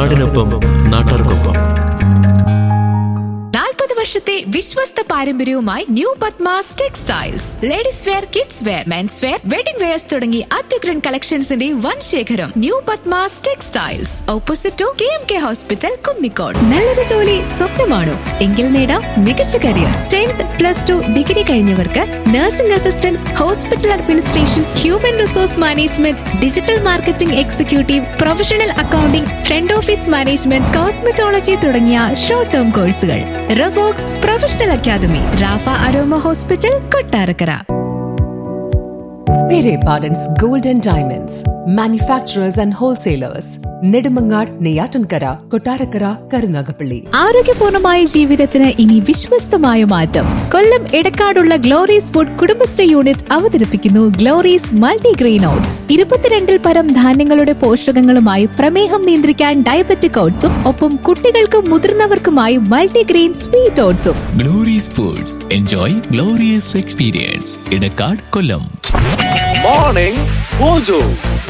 നാടിനൊപ്പം നാട്ടാർക്കൊപ്പം നാൽപ്പത് വർഷത്തെ വിശ്വസ്ത പാരമ്പര്യവുമായി new Padmas textiles ladies wear kids wear men's wear wedding wears തുടങ്ങി അത്യുഗ്രൻ കളക്ഷൻസിന്റെ വൻ ശേഖരം new Padmas textiles opposite to K M K hospital Kunnicode നല്ലൊരു ജോലി സ്വപ്നമാണോ എങ്കിൽ നേടാം മികച്ച career tenth plus two degree കഴിഞ്ഞവർക്ക് nursing assistant hospital administration human resource management digital marketing executive professional accounting front office management cosmetology തുടങ്ങിയ ഷോർട്ട് ടേം കോഴ്സുകൾ Ravox professional academy Rafa aroma hospital Kottarakkara Pere Pardon's Gold and Diamonds, manufacturers and wholesalers, Nedumangad, Neyatankara, Kotarakara, Karunagapalli. ആരോഗ്യപൂർണമായ ജീവിതത്തിന് ഇനി വിശ്വസ്തമായ മാറ്റം കൊല്ലം എടക്കാടുള്ള Glory's food Kudumbashree unit അവതരിപ്പിക്കുന്നു Glory's multigrain oats ഇരുപത്തിരണ്ടിൽ പരം ധാന്യങ്ങളുടെ പോഷകങ്ങളുമായി പ്രമേഹം നിയന്ത്രിക്കാൻ ഡയബറ്റിക് ഓട്സും ഒപ്പം കുട്ടികൾക്കും മുതിർന്നവർക്കുമായി മൾട്ടിഗ്രെയിൻ സ്വീറ്റ് ഓട്സും Glory's foods enjoy glorious experience Edakkad Kollam morning mojo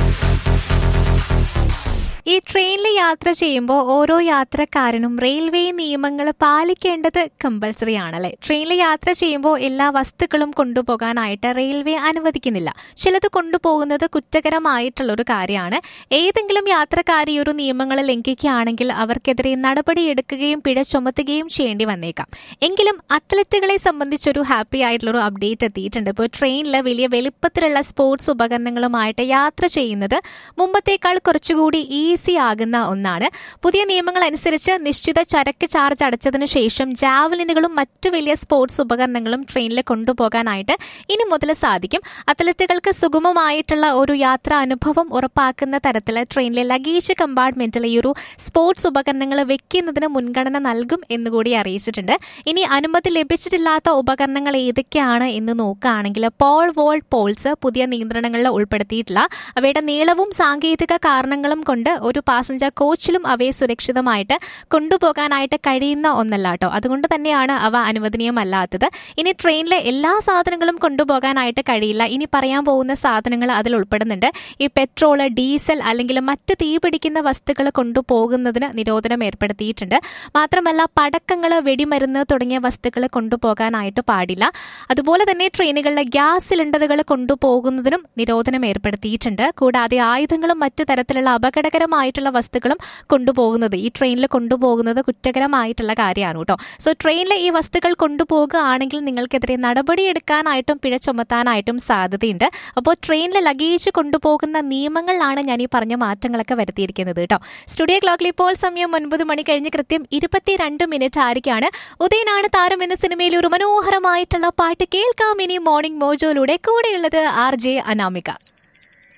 ഈ ട്രെയിനിൽ യാത്ര ചെയ്യുമ്പോൾ ഓരോ യാത്രക്കാരനും റെയിൽവേ നിയമങ്ങൾ പാലിക്കേണ്ടത് കമ്പൽസറി ആണല്ലേ ട്രെയിനിൽ യാത്ര ചെയ്യുമ്പോൾ എല്ലാ വസ്തുക്കളും കൊണ്ടുപോകാനായിട്ട് റെയിൽവേ അനുവദിക്കുന്നില്ല ചിലത് കൊണ്ടുപോകുന്നത് കുറ്റകരമായിട്ടുള്ള ഒരു കാര്യമാണ് ഏതെങ്കിലും യാത്രക്കാർ ഈ ഒരു നിയമങ്ങൾ ലംഘിക്കുകയാണെങ്കിൽ അവർക്കെതിരെ നടപടിയെടുക്കുകയും പിഴ ചുമത്തുകയും ചെയ്യേണ്ടി വന്നേക്കാം എങ്കിലും അത്ലറ്റുകളെ സംബന്ധിച്ചൊരു ഹാപ്പി ആയിട്ടുള്ള ഒരു അപ്ഡേറ്റ് എത്തിയിട്ടുണ്ട് ഇപ്പോൾ ട്രെയിനിൽ വലിയ വലിപ്പത്തിലുള്ള സ്പോർട്സ് ഉപകരണങ്ങളുമായിട്ട് യാത്ര ചെയ്യുന്നത് മുമ്പത്തേക്കാൾ കുറച്ചുകൂടി ഈസി ആകുന്ന ഒന്നാണ് പുതിയ നിയമങ്ങൾ അനുസരിച്ച് നിശ്ചിത ചരക്ക് ചാർജ് അടച്ചതിനു ശേഷം ജാവലിനുകളും മറ്റു വലിയ സ്പോർട്സ് ഉപകരണങ്ങളും ട്രെയിനിൽ കൊണ്ടുപോകാനായിട്ട് ഇനി മുതൽ സാധിക്കും അത്ലറ്റുകൾക്ക് സുഗമമായിട്ടുള്ള ഒരു യാത്രാ അനുഭവം ഉറപ്പാക്കുന്ന തരത്തിൽ ട്രെയിനിലെ ലഗേജ് കമ്പാർട്ട്മെന്റിൽ ഈ ഒരു സ്പോർട്സ് ഉപകരണങ്ങൾ വെക്കുന്നതിന് മുൻഗണന നൽകും എന്നുകൂടി അറിയിച്ചിട്ടുണ്ട് ഇനി അനുമതി ലഭിച്ചിട്ടില്ലാത്ത ഉപകരണങ്ങൾ ഏതൊക്കെയാണ് എന്ന് നോക്കുകയാണെങ്കിൽ പോൾ വോൾ പോൾസ് പുതിയ നിയന്ത്രണങ്ങളിൽ ഉൾപ്പെടുത്തിയിട്ടില്ല അവയുടെ നീളവും സാങ്കേതിക കാരണങ്ങളും കൊണ്ട് ഒരു പാസഞ്ചർ കോച്ചിലും അവയെ സുരക്ഷിതമായിട്ട് കൊണ്ടുപോകാനായിട്ട് കഴിയുന്ന ഒന്നല്ല കേട്ടോ അതുകൊണ്ട് തന്നെയാണ് അവ അനുവദനീയമല്ലാത്തത് ഇനി ട്രെയിനിലെ എല്ലാ സാധനങ്ങളും കൊണ്ടുപോകാനായിട്ട് കഴിയില്ല ഇനി പറയാൻ പോകുന്ന സാധനങ്ങൾ അതിൽ ഉൾപ്പെടുന്നുണ്ട് ഈ പെട്രോള് ഡീസൽ അല്ലെങ്കിൽ മറ്റ് തീ പിടിക്കുന്ന വസ്തുക്കൾ കൊണ്ടുപോകുന്നതിന് നിരോധനം ഏർപ്പെടുത്തിയിട്ടുണ്ട് മാത്രമല്ല പടക്കങ്ങൾ വെടിമരുന്ന് തുടങ്ങിയ വസ്തുക്കൾ കൊണ്ടുപോകാനായിട്ട് പാടില്ല അതുപോലെ തന്നെ ട്രെയിനുകളിലെ ഗ്യാസ് സിലിണ്ടറുകൾ കൊണ്ടുപോകുന്നതിനും നിരോധനം ഏർപ്പെടുത്തിയിട്ടുണ്ട് കൂടാതെ ആയുധങ്ങളും മറ്റു തരത്തിലുള്ള അപകടകരമായിട്ടുള്ള വസ്തുക്കളും കൊണ്ടുപോകുന്നത് ഈ ട്രെയിനിൽ കൊണ്ടുപോകുന്നത് കുറ്റകരമായിട്ടുള്ള കാര്യമാണ് കേട്ടോ സോ ട്രെയിനിലെ ഈ വസ്തുക്കൾ കൊണ്ടുപോകുകയാണെങ്കിൽ നിങ്ങൾക്കെതിരെ നടപടിയെടുക്കാനായിട്ടും പിഴ ചുമത്താനായിട്ടും സാധ്യതയുണ്ട് അപ്പോൾ ട്രെയിനിലെ ലഗേജ് കൊണ്ടുപോകുന്ന നിയമങ്ങളിലാണ് ഞാൻ ഈ പറഞ്ഞ മാറ്റങ്ങളൊക്കെ വരുത്തിയിരിക്കുന്നത് കേട്ടോ സ്റ്റുഡിയോ ക്ലോക്കിൽ ഇപ്പോൾ സമയം ഒൻപത് മണി കഴിഞ്ഞ് കൃത്യം ഇരുപത്തിരണ്ട് മിനിറ്റ് ആയിരിക്കാണ് ഉദയനാണ് താരം എന്ന സിനിമയിൽ ഒരു മനോഹരമായിട്ടുള്ള പാട്ട് കേൾക്കാം ഇനി മോർണിംഗ് മോജോയിലൂടെ കൂടെയുള്ളത് ആർ ജെ അനാമിക